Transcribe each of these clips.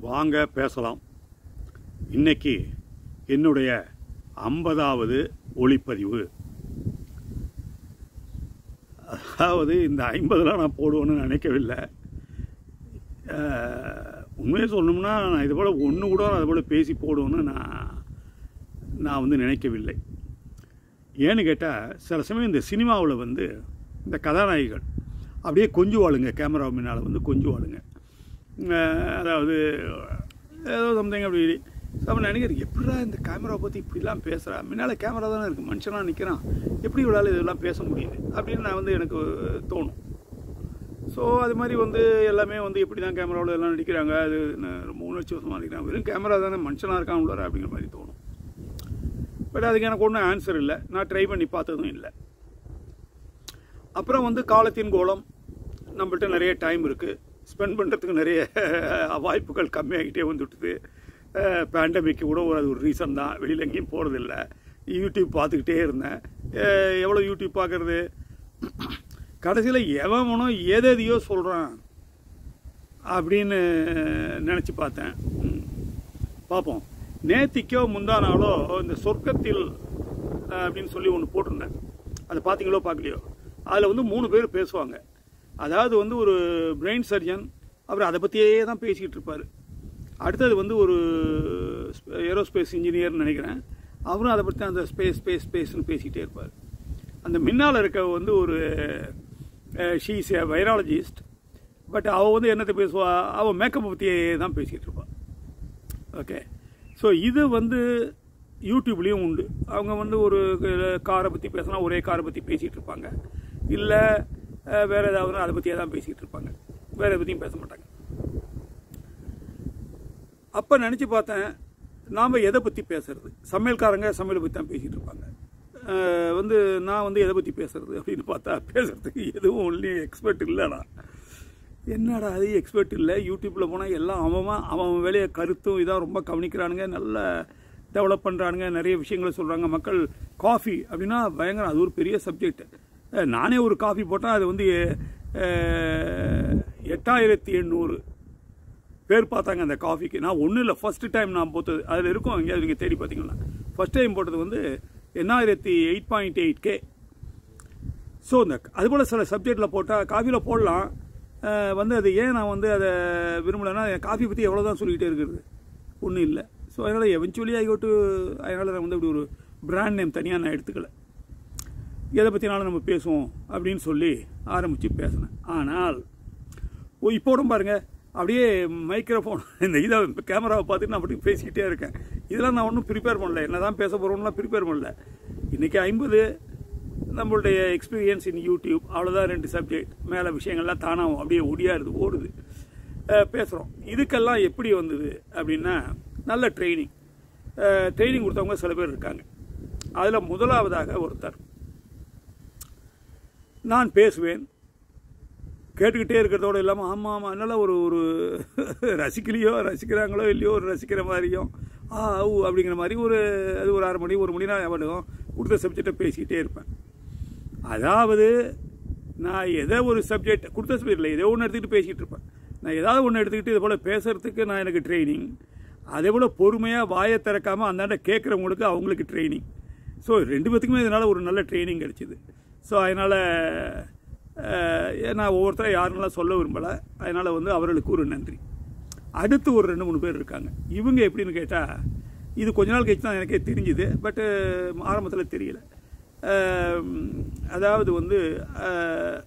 வாங்க பேசலாம் இன்னைக்கு என்னுடைய ஐம்பதாவது ஒளிப்பதிவு அதாவது இந்த ஐம்பதெலாம் நான் போடுவேன்னு நினைக்கவில்லை அஹ், உண்மையை சொல்லணும்னா நான் இது போல் ஒன்று கூட அது போல் பேசி போடுவேன்னு நான் நான் வந்து நினைக்கவில்லை ஏன்னு கேட்டால் சில சமயம் இந்த சினிமாவில் வந்து இந்த கதாநாயகிகள் அப்படியே கொஞ்சுவாளுங்க கேமரா முன்னால் வந்து கொஞ்சுவாளுங்க அஹ், அதாவது ஏதோ சம்திங் அப்படி அப்போ நினைக்கிறேன் எப்படிடா இந்த கேமரா பற்றி இப்படிலாம் பேசுகிறா முன்னால் கேமரா தானே இருக்குது மனுஷனாக நிற்கிறான் எப்படி இவளால் இதெல்லாம் பேச முடியுது அப்படின்னு நான் வந்து எனக்கு தோணும் ஸோ அது மாதிரி வந்து எல்லாமே வந்து எப்படி தான் கேமராவில் எல்லாம் நடிக்கிறாங்க அது ந- ரொம்ப உணர்ச்சி வசமாக நடிக்கிறாங்க வெறும் கேமரா தானே மனுஷனாக இருக்கான் உள்ளார அப்படிங்கிற மாதிரி தோணும் பட் அதுக்கு எனக்கு ஒன்றும் ஆன்சர் இல்லை நான் ட்ரை பண்ணி பார்த்ததும் இல்லை அப்புறம் வந்து காலத்தின் கோலம் நம்மள்ட்ட நிறைய டைம் இருக்குது ஸ்பெண்ட் பண்ணுறதுக்கு நிறைய வாய்ப்புகள் கம்மியாகிட்டே வந்துட்டுது பேண்டமிக்கு கூட ஒரு அது ஒரு ரீசன் தான் வெளியில் எங்கேயும் போகிறதில்ல யூடியூப் பார்த்துக்கிட்டே இருந்தேன் அஹ் எவ்வளோ யூடியூப் பார்க்குறது கடைசியில் எவனோ எதையோ சொல்கிறான் அப்படின்னு நினச்சி பார்த்தேன் ம். பார்ப்போம் நேத்திக்கோ முந்தா நாளோ இந்த சொர்க்கத்தில் அஹ், அப்படின்னு சொல்லி ஒன்று போட்டிருந்தேன் அதை பார்த்தீங்களோ பார்க்கலையோ அதில் வந்து மூணு பேர் பேசுவாங்க அதாவது வந்து ஒரு பிரெயின் சர்ஜன் அவர் அதை பற்றியே தான் பேசிக்கிட்டு இருப்பார் அடுத்தது வந்து ஒரு ஏரோஸ்பேஸ் இன்ஜினியர்னு நினைக்கிறேன் அவரும் அதை பற்றி அந்த ஸ்பேஸ் ஸ்பேஸ் ஸ்பேஸ்னு பேசிக்கிட்டே இருப்பார் அந்த முன்னால் இருக்க வந்து ஒரு ஷீஸ் ஏ வைராலஜிஸ்ட் பட் அவள் வந்து என்னத்தை பேசுவா அவள் மேக்கப் பற்றியே தான் பேசிகிட்டு இருப்பாள் ஓகே ஸோ இது வந்து யூடியூப்லேயும் உண்டு அவங்க வந்து ஒரு காரை பற்றி பேசினா ஒரே காரை பற்றி பேசிகிட்டு இருப்பாங்க இல்லை வேறு ஏதாவது அதை பற்றியே தான் பேசிகிட்டு இருப்பாங்க வேறு எதை பற்றியும் பேச மாட்டாங்க அப்போ நினச்சி பார்த்தேன் நாம் எதை பற்றி பேசுறது சமையல்காரங்க சமையலை பற்றி தான் பேசிகிட்டு இருப்பாங்க அஹ் வந்து நான் வந்து எதை பற்றி பேசுறது அப்படின்னு பார்த்தா பேசுறதுக்கு எதுவும் ஒன்லி எக்ஸ்பர்ட் இல்லைடா என்னடா அது எக்ஸ்பர்ட் இல்லை யூடியூப்பில் போனால் எல்லாம் அவன் அவன் அவன் வேலையை கருத்தும் இதாக ரொம்ப கவனிக்கிறானுங்க நல்ல டெவலப் பண்ணுறானுங்க நிறைய விஷயங்களை சொல்கிறாங்க மக்கள் காஃபி அப்படின்னா பயங்கரம் அது ஒரு பெரிய சப்ஜெக்ட் நானே ஒரு காஃபி போட்டால் அது வந்து அஹ், எட்டாயிரத்தி எண்ணூறு பேர் பார்த்தாங்க அந்த காஃபிக்கு நான் ஒன்றும் இல்லை ஃபர்ஸ்ட் டைம் நான் போட்டது அதில் இருக்கும் எங்கேயாவது நீங்கள் தேடி பார்த்தீங்கன்னா ஃபர்ஸ்ட் டைம் போட்டது வந்து எண்ணாயிரத்தி eight point eight K so இந்த அதுபோல் சில சப்ஜெக்டில் போட்டால் காஃபியில் போடலாம் அஹ் வந்து அது ஏன் நான் வந்து அதை விரும்பலைன்னா காஃபி பற்றி எவ்வளோ தான் சொல்லிக்கிட்டே இருக்கிறது ஒன்றும் இல்லை ஸோ அதனால் எவென்ச்சுவலி ஐ டு அதனால் நான் வந்து இப்படி ஒரு பிராண்ட் நேம் தனியாக நான் எடுத்துக்கல எதை பற்றினாலும் நம்ம பேசுவோம் அப்படின்னு சொல்லி ஆரம்பித்து பேசினேன் ஆனால் ஓ இப்போ கூட பாருங்க அப்படியே மைக்ரோஃபோன் இந்த இதை கேமராவை பார்த்துட்டு நான் அப்படி பேசிக்கிட்டே இருக்கேன் இதெல்லாம் நான் ஒன்றும் ப்ரிப்பேர் பண்ணல என்ன தான் பேச போகிறோம்லாம் ப்ரிப்பேர் பண்ணல இன்றைக்கி ஐம்பது நம்மளுடைய எக்ஸ்பீரியன்ஸ் இன் யூடியூப் அவ்வளோதான் ரெண்டு சப்ஜெக்ட் மேலே விஷயங்கள்லாம் தானாகும் அப்படியே ஒடியாருது ஓடுது பேசுகிறோம் இதுக்கெல்லாம் எப்படி வந்தது அப்படின்னா நல்ல ட்ரைனிங் ட்ரைனிங் கொடுத்தவங்க சில பேர் இருக்காங்க அதில் முதலாவதாக ஒருத்தர் நான் பேசுவேன் கேட்டுக்கிட்டே இருக்கிறதோடு இல்லாமல் ஆமாம் ஆமாம் அதனால் ஒரு ஒரு ரசிக்கலையோ ரசிக்கிறாங்களோ இல்லையோ ஒரு ரசிக்கிற மாதிரியும் ஆ ஊ அப்படிங்கிற மாதிரி ஒரு அது ஒரு அரை மணி ஒரு மணி நான் பண்ணுவோம் கொடுத்த சப்ஜெக்டை பேசிக்கிட்டே இருப்பேன் அதாவது நான் எதை ஒரு சப்ஜெக்ட் கொடுத்த சப்ஜெக்ட் இல்லை ஏதோ ஒன்று எடுத்துக்கிட்டு பேசிக்கிட்டு இருப்பேன் நான் ஏதாவது ஒன்று எடுத்துக்கிட்டு இது போல் பேசுகிறதுக்கு நான் எனக்கு ட்ரைனிங் அதே போல் பொறுமையாக வாயை திறக்காமல் அந்தாண்ட கேட்குறவங்களுக்கு அவங்களுக்கு ட்ரைனிங் ஸோ ரெண்டு பேத்துக்குமே இதனால் ஒரு நல்ல ட்ரைனிங் கிடச்சிது ஸோ அதனால் நான் ஒவ்வொருத்தரும் யாருன்னெலாம் சொல்ல விரும்பலை அதனால் வந்து அவர்களுக்கு ஒரு நன்றி அடுத்து ஒரு ரெண்டு மூணு பேர் இருக்காங்க இவங்க எப்படின்னு கேட்டால் இது கொஞ்ச நாள் கழிச்சு தான் எனக்கே தெரிஞ்சுது பட்டு ஆரம்பத்தில் தெரியல அஹ், அதாவது வந்து அஹ்,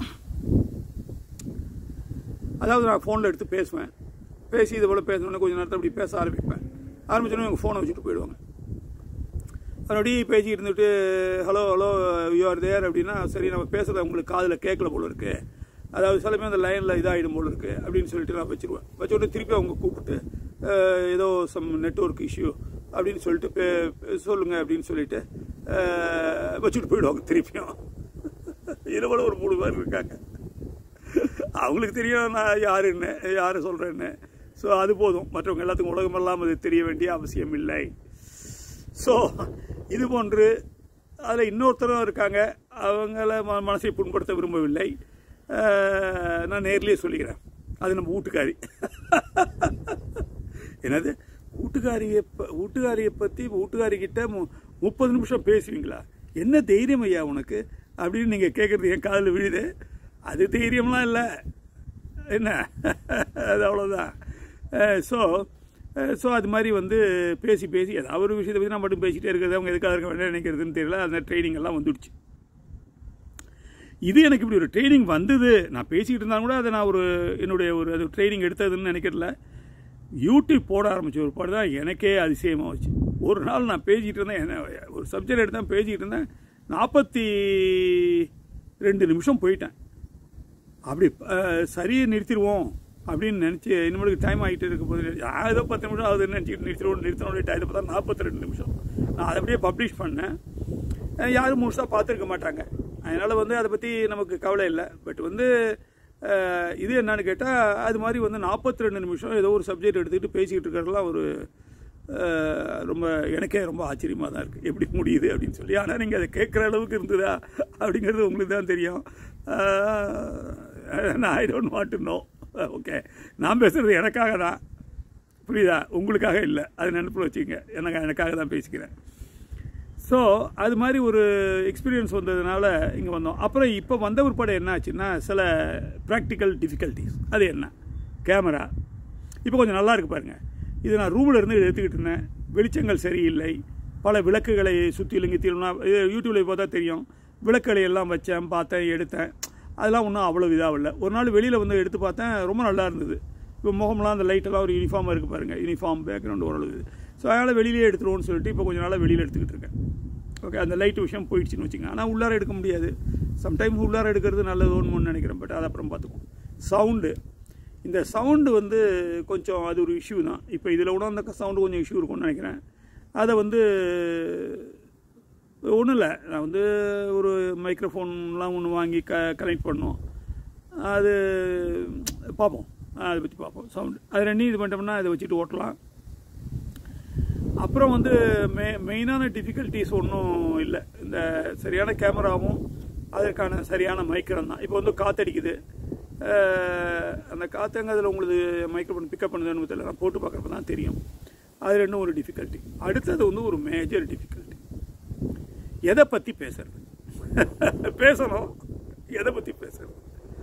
அதாவது நான் ஃபோனில் எடுத்து பேசுவேன் பேசி இது போல் பேசணுன்னு கொஞ்ச நேரத்தில் அப்படி பேச ஆரம்பிப்பேன் ஆரம்பிச்சோன்னே அவங்க ஃபோனை வச்சுட்டு போயிடுவாங்க அப்படியே பேசிக்கிட்டு இருந்துட்டு hello hello you are there அப்படின்னா சரி நம்ம பேசுறது உங்களுக்கு காதில் கேட்கல போல இருக்கு அதாவது சில பேர் அந்த லைனில் இதாகிடும் போல இருக்கு அப்படின்னு சொல்லிட்டு நான் வச்சிருவேன் வச்ச உடனே திருப்பி அவங்க கூப்பிட்டு அஹ், ஏதோ சம் நெட்ஒர்க் இஷ்யூ அப்படின்னு சொல்லிட்டு பே- பே- சொல்லுங்க அப்படின்னு சொல்லிட்டு அஹ், வச்சுட்டு போயிடுவாங்க திருப்பியும் இதில் போல ஒரு மூணு பேர் இருக்காங்க அவங்களுக்கு தெரியும் நான் யாருன்னு யார் சொல்கிறேன்னு ஸோ அது போதும் மற்றவங்க எல்லாத்துக்கும் உலகமெல்லாம் அது தெரிய வேண்டிய அவசியம் இல்லை ஸோ இது போன்று அதில் இன்னொருத்தரும் இருக்காங்க அவங்கள ம மனசை புண்படுத்த விரும்பவில்லை அஹ், நான் நேர்லேயே சொல்லிக்கிறேன் அது நம்ம வீட்டுக்காரி என்னது வீட்டுக்காரியை ப- வீட்டுக்காரியை பற்றி வீட்டுக்காரிக்கிட்ட மு- முப்பது நிமிஷம் பேசுவீங்களா என்ன தைரியம் ஐயா உனக்கு அப்படின்னு நீங்கள் கேட்குறது என் காதில் விழுது அது தைரியம்லாம் இல்லை என்ன அது அவ்வளோதான் ஸோ ஸோ அது மாதிரி வந்து பேசி பேசி ஏதாவது ஒரு விஷயத்தை பற்றி நான் மட்டும் பேசிகிட்டே இருக்கிறது அவங்க எதுக்காக இருக்க வேண்டாம் நினைக்கிறதுன்னு தெரியல அந்த ட்ரைனிங் எல்லாம் வந்துடுச்சு இது எனக்கு இப்படி ஒரு ட்ரைனிங் வந்தது நான் பேசிக்கிட்டு இருந்தாலும் கூட அதை நான் ஒரு என்னுடைய ஒரு அது ட்ரைனிங் எடுத்ததுன்னு நினைக்கிறல யூடியூப் போட ஆரம்பிச்ச ஒரு பாடு தான் எனக்கே அதிசயமாக வச்சு ஒரு நாள் நான் பேசிக்கிட்டு இருந்தேன் என்ன ஒரு சப்ஜெக்ட் எடுத்தேன் பேசிக்கிட்டு இருந்தேன் நாற்பத்தி ரெண்டு நிமிஷம் போயிட்டேன் அப்படி அஹ், சரியை நிறுத்திடுவோம் அப்படின்னு நினச்சி இனிமேலுக்கு டைம் ஆகிட்டு இருக்க போது நான் ஏதோ பத்து நிமிஷம் ஆகுதுன்னு நினச்சிட்டு நிறுத்திடுவோம் நிறுத்தணும் டைத்தை பார்த்தா நாற்பத்தி ரெண்டு நிமிஷம் நான் அதை அப்படியே பப்ளிஷ் பண்ணேன் அஹ், யாரும் முழுசாக பார்த்துருக்க மாட்டாங்க அதனால் வந்து அதை பற்றி நமக்கு கவலை இல்லை பட் வந்து அஹ், இது என்னன்னு கேட்டால் அது மாதிரி வந்து நாற்பத்தி ரெண்டு நிமிஷம் ஏதோ ஒரு சப்ஜெக்ட் எடுத்துக்கிட்டு பேசிக்கிட்டு இருக்கிறதுலாம் ஒரு அஹ், ரொம்ப எனக்கே ரொம்ப ஆச்சரியமாக தான் இருக்குது எப்படி முடியுது அப்படின்னு சொல்லி ஆனால் நீங்கள் அதை கேட்குற அளவுக்கு இருந்ததா அப்படிங்கிறது உங்களுக்கு தான் தெரியும் I don't want to know okay நான் பேசுகிறது எனக்காக தான் புரியுதா உங்களுக்காக இல்லை அது நினைப்பில் வச்சுக்கங்க எனக்கு எனக்காக தான் பேசிக்கிறேன் ஸோ அது மாதிரி ஒரு எக்ஸ்பீரியன்ஸ் வந்ததுனால இங்கே வந்தோம் அப்புறம் இப்போ வந்த பிற்பாடு என்ன ஆச்சுன்னா சில ப்ராக்டிக்கல் டிஃபிகல்ட்டிஸ் அது என்ன கேமரா இப்போ கொஞ்சம் நல்லா இருக்கு பாருங்க இது நான் ரூமில் இருந்து எடுத்துக்கிட்டு இருந்தேன் வெளிச்சங்கள் சரியில்லை பல விளக்குகளை சுற்றிலும் கித்திலும் யூடியூப்பில் பார்த்தா தெரியும் விளக்குகளை எல்லாம் வச்சேன் பார்த்தேன் எடுத்தேன் அதெல்லாம் ஒன்றும் அவ்வளோ இதாக இல்லை ஒரு நாள் வெளியில் வந்து எடுத்து பார்த்தேன் ரொம்ப நல்லா இருந்தது இப்போ முகம்லாம் அந்த லைட்டெல்லாம் ஒரு யூனிஃபார்மாக இருக்குது பாருங்கள் யூனிஃபார்ம் பேக்ரவுண்ட் ஓரளவு ஸோ அதனால் வெளியிலே எடுத்துருவோம்னு சொல்லிட்டு இப்போ கொஞ்ச நாளாக வெளியில் எடுத்துக்கிட்டு இருக்கேன் ஓகே அந்த லைட் விஷயம் போயிடுச்சுன்னு வச்சுங்க ஆனால் உள்ளார எடுக்க முடியாது சம்டைம் உள்ளார எடுக்கிறது நல்லதோன்னு நினைக்கிறேன் பட் அது அப்புறம் பார்த்துக்குவோம் சவுண்டு இந்த சவுண்டு வந்து கொஞ்சம் அது ஒரு இஷ்யூ தான் இப்போ இதில் கூட அந்த சவுண்டு கொஞ்சம் இஷ்யூ இருக்கும்னு நினைக்கிறேன் அதை வந்து ஒன்றும் இல்லை நான் வந்து ஒரு மைக்ரோஃபோன்லாம் ஒன்று வாங்கி க கனெக்ட் பண்ணோம் அது பார்ப்போம் அதை பற்றி பார்ப்போம் சவுண்டு அது ரெண்டையும் இது பண்ணிட்டோம்னா அதை வச்சுட்டு ஓட்டலாம் அப்புறம் வந்து மெ மெயினான டிஃபிகல்ட்டிஸ் ஒன்றும் இல்லை இந்த சரியான கேமராவும் அதற்கான சரியான மைக்ரம் தான் இப்போ வந்து காத்தடிக்குது அஹ், அந்த காத்தங்கிறதுல உங்களுக்கு மைக்ரோஃபோன் பிக்கப் பண்ணுதுன்னு தெரியல நான் போட்டு பார்க்குறப்ப தான் தெரியும் அது ரெண்டும் ஒரு டிஃபிகல்ட்டி அடுத்தது வந்து ஒரு மேஜர் டிஃபிகல்ட்டி எதை பற்றி பேசுறது பேசணும் எதை பற்றி பேசுறது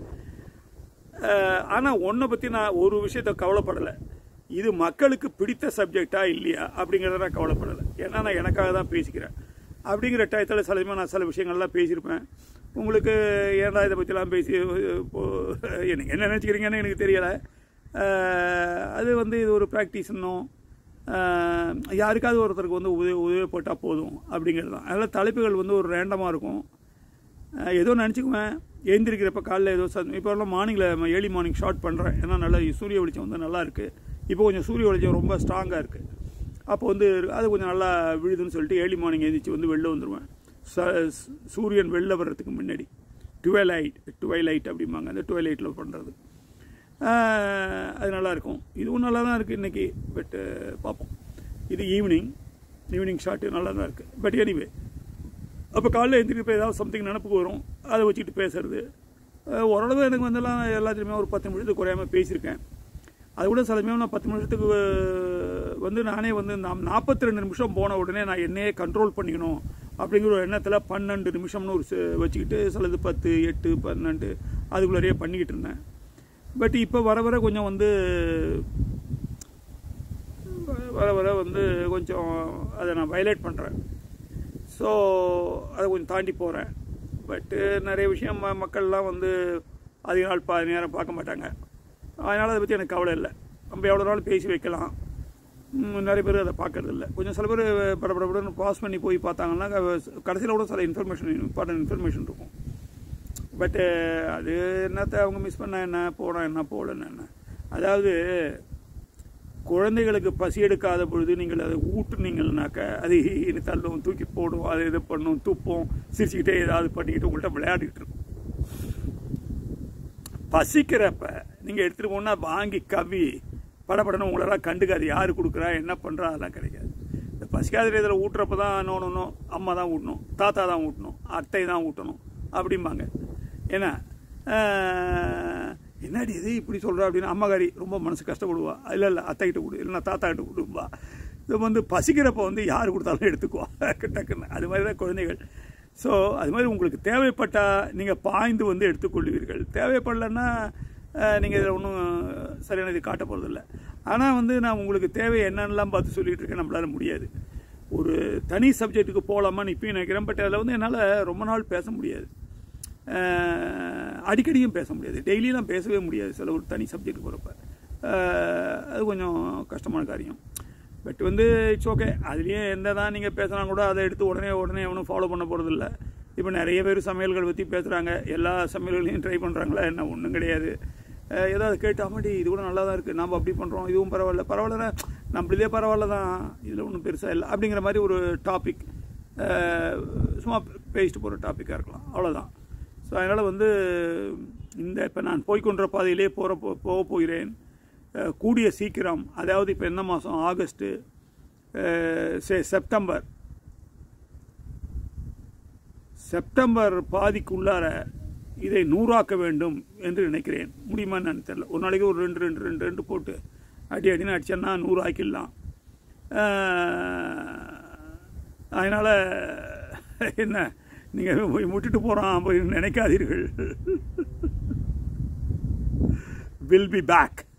ஆனால் ஒன்றை பற்றி நான் ஒரு விஷயத்த கவலைப்படலை இது மக்களுக்கு பிடித்த சப்ஜெக்டா இல்லையா அப்படிங்கிறத நான் கவலைப்படலை ஏன்னா நான் எனக்காக தான் பேசிக்கிறேன் அப்படிங்கிற டயத்தில் சில சமயம் நான் சில விஷயங்கள்லாம் பேசியிருப்பேன் உங்களுக்கு ஏன்டா இதை பற்றிலாம் பேசி இப்போ எனக்கு என்ன நினச்சிக்கிறீங்கன்னு எனக்கு தெரியலை அஹ், அது வந்து இது ஒரு ப்ராக்டிஸ் இன்னும் அஹ், யாருக்காவது ஒருத்தருக்கு வந்து உதவி உதவிப்பட்டால் போதும் அப்படிங்கிறது தான் அதனால் தலைப்புகள் வந்து ஒரு ரேண்டமாக இருக்கும் அஹ் ஏதோ நினச்சிக்குவேன் எழுந்திருக்கிறப்ப காலைல ஏதோ சத் இப்போல்லாம் மார்னிங்கில் ஏர்லி மார்னிங் ஷார்ட் பண்ணுறேன் ஏன்னா நல்லா சூரிய வெளிச்சம் வந்து நல்லா இருக்குது இப்போ கொஞ்சம் சூரிய வெளிச்சம் ரொம்ப ஸ்ட்ராங்காக இருக்குது அப்போ வந்து அது கொஞ்சம் நல்லா விழுதுன்னு சொல்லிட்டு ஏர்லி மார்னிங் எழுந்திரிச்சு வந்து வெளில வந்துடுவேன் ச சூரியன் வெளில வர்றதுக்கு முன்னாடி டுவெலைட் டுவெலைட் அப்படிம்பாங்க அந்த டுவெலைட்டில் பண்ணுறது அது நல்லாயிருக்கும் இதுவும் நல்லா தான் இருக்குது இன்றைக்கி பட்டு பார்ப்போம் இது ஈவினிங் ஈவினிங் ஷார்ட்டு நல்லா தான் இருக்குது பட் எனிவே அப்போ காலையில் எழுந்திரிக்கப்போ ஏதாவது சம்திங் நினப்புக்கு வரும் அதை வச்சுக்கிட்டு பேசுறது அஹ் ஓரளவு எனக்கு வந்தெல்லாம் எல்லாத்துலேயுமே ஒரு பத்து நிமிஷத்துக்கு குறையாமல் பேசியிருக்கேன் அது கூட சில சமயம் நான் பத்து நிமிஷத்துக்கு அஹ், வந்து நானே வந்து நாம் நாற்பத்தி ரெண்டு நிமிஷம் போன உடனே நான் என்னையே கண்ட்ரோல் பண்ணிக்கணும் அப்படிங்கிற ஒரு எண்ணத்தில் பன்னெண்டு நிமிஷம்னு ஒரு ச- வச்சுக்கிட்டு சிலது பத்து எட்டு பன்னெண்டு அதுக்குள்ளேயே பண்ணிக்கிட்டு இருந்தேன் பட் இப்போ வர வர கொஞ்சம் வந்து வர வர வந்து கொஞ்சம் அதை நான் வயலேட் பண்ணுறேன் ஸோ அதை கொஞ்சம் தாண்டி போகிறேன் பட்டு நிறைய விஷயம் ம- மக்கள்லாம் வந்து அதிக நாள் பா நேரம் பார்க்க மாட்டாங்க அதனால் அதை பற்றி எனக்கு கவலை இல்லை நம்ம எவ்வளோ நாள் பேசி வைக்கலாம் ம், நிறைய பேர் அதை பார்க்கறது இல்லை கொஞ்சம் சில பேர் படப்படப்படன்னு பாஸ் பண்ணி போய் பார்த்தாங்கன்னா கடைசியில் கூட சில இன்ஃபர்மேஷன் இம்பார்ட்டன்ட் இன்ஃபர்மேஷன் இருக்கும் பட்டு அது என்னத்தை அவங்க மிஸ் பண்ண என்ன போனா என்ன போகலன்னு என்ன அதாவது குழந்தைகளுக்கு பசி எடுக்காத பொழுது நீங்கள் அதை ஊட்டுனீங்கன்னாக்க அது இனி தள்ளும் தூக்கி போடும் அதை இது பண்ணும் துப்பும் சிரிச்சுக்கிட்டே ஏதாவது பண்ணிக்கிட்டு உங்கள்கிட்ட விளையாடிக்கிட்டு இருக்கும் பசிக்கிறப்ப நீங்கள் எடுத்துகிட்டு போனா வாங்கி கவி படப்படணும் உங்களெல்லாம் கண்டுக்காது யார் கொடுக்குறா என்ன பண்ணுறா அதெல்லாம் கிடைக்காது இந்த பசிக்காத இதில் ஊட்டுறப்ப தான் நோண்டணும் அம்மா தான் ஊட்டணும் தாத்தா தான் ஊட்டணும் அத்தை தான் ஊட்டணும் அப்படிம்பாங்க ஏன்னா ஆஹ், என்னடி இது இப்படி சொல்கிறா அப்படின்னு அம்மாக்காரி ரொம்ப மனசு கஷ்டப்படுவா இல்லை இல்லை அத்தை கிட்ட கொடு இல்லைன்னா தாத்தா கிட்ட கொடுப்பா இது வந்து பசிக்கிறப்ப வந்து யார் கொடுத்தாலும் எடுத்துக்குவா டக்குன்னு அது மாதிரி தான் குழந்தைகள் ஸோ அது மாதிரி உங்களுக்கு தேவைப்பட்டால் நீங்கள் பாய்ந்து வந்து எடுத்துக்கொள்வீர்கள் தேவைப்படலைன்னா நீங்கள் இதில் ஒன்றும் சரியான இது காட்ட போகிறதில்ல ஆனால் வந்து நான் உங்களுக்கு தேவை என்னென்னலாம் பார்த்து சொல்லிகிட்டு இருக்கேன் நம்மளால முடியாது ஒரு தனி சப்ஜெக்ட்டுக்கு போகலாமான்னு இப்பயும் நினைக்கிறேன் பட் அதில் வந்து என்னால் ரொம்ப நாள் பேச முடியாது அஹ், அடிக்கடியும் பேச முடியாது டெய்லியெலாம் பேசவே முடியாது சில ஒரு தனி சப்ஜெக்ட் போகிறப்ப அது கொஞ்சம் கஷ்டமான காரியம் பட் வந்து இட்ஸ் ஓகே அதுலேயே எந்த தான் நீங்கள் பேசினா கூட அதை எடுத்து உடனே உடனே எவனும் ஃபாலோ பண்ண போகிறதில்ல இப்போ நிறைய பேர் சமையல்கள் பற்றி பேசுகிறாங்க எல்லா சமையல்களையும் ட்ரை பண்ணுறாங்களா என்ன ஒன்றும் கிடையாது அஹ் ஏதாவது கேட்டு ஆமாடி இது கூட நல்லா தான் இருக்குது நாம் அப்படி பண்ணுறோம் இதுவும் பரவாயில்ல பரவாயில்லனா நம்மளதே பரவாயில்ல தான் இதில் ஒன்றும் பெருசாக இல்லை அப்படிங்கிற மாதிரி ஒரு டாபிக் சும்மா பேசிட்டு போகிற டாப்பிக்காக இருக்கலாம் அவ்வளோதான் ஸோ அதனால் வந்து இந்த இப்போ நான் போய்க்கொண்ட பாதையிலே போகிற போ போக போகிறேன் அஹ் கூடிய சீக்கிரம் அதாவது இப்போ என்ன மாதம் ஆகஸ்ட்டு அஹ் செ- செப்டம்பர் செப்டம்பர் பாதிக்குள்ளார இதை நூறாக்க வேண்டும் என்று நினைக்கிறேன் முடியுமான்னு எனக்கு தெரியல ஒரு நாளைக்கு ஒரு ரெண்டு ரெண்டு ரெண்டு ரெண்டு போட்டு அடி அடின்னு அடிச்சேன்னா நூறு ஆக்கிடலாம் அதனால் என்ன நீங்கள் போய் முட்டுட்டு போகிறான் போய் நினைக்காதீர்கள் வில் பி பேக்